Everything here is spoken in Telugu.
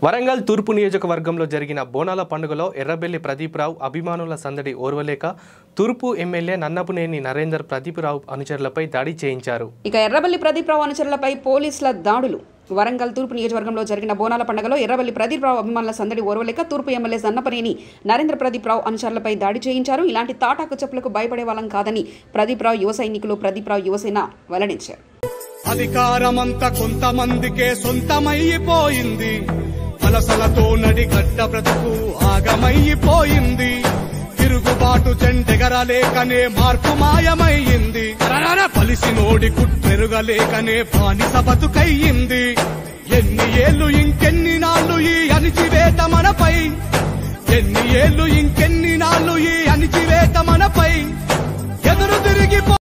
వరంగల్ తూర్పు నియోజకవర్గంలో జరిగిన బోనాల పండుగలో ఎర్రబెల్లి ప్రదీప్రావు అభిమానుల సందడి ఓర్వలేక తూర్పు ఎమ్మెల్యే నన్నపునేని నరేందర్ ప్రదీప్రావు అనుచరులపై దాడి చేయించారు ఇక ఎర్రబల్లి ప్రదీప్రావు అనుచరులపై పోలీసుల దాడులు వరంగల్ తూర్పు నియోజకవర్గంలో జరిగిన బోనాల పండుగలో ఎర్రబల్లి ప్రదీప్రావు అభిమానుల సందడి ఓర్వలేక తూర్పు ఎమ్మెల్యే సన్నపనేని నరేంద్ర ప్రదీప్రావు అనుచరులపై దాడి చేయించారు ఇలాంటి తాటాకు చెప్పులకు భయపడే వాళ్ళం కాదని ప్రదీప్రావు యువ సైనికులు ప్రదీప్రావు యువసేన వెల్లడించారు అధికారమంతా కొంతమందికే సొంతమైపోయింది అలసలతో నడిగడ్డ బ్రతుకు ఆగమైపోయింది తిరుగుబాటు చెండెగరలేకనే మార్పు మాయమయ్యింది రరర పలిసినోడి కుట్టెరుగలేకనే బానిస బతుకయ్యింది ఎన్ని ఏళ్ళు ఇంకెన్ని నాళ్ళు ఈ అణిచివేత మనపై ఎన్ని ఏళ్ళు ఇంకెన్ని నాళ్ళు ఈ అణిచివేత మనపై ఎదురు తిరిగి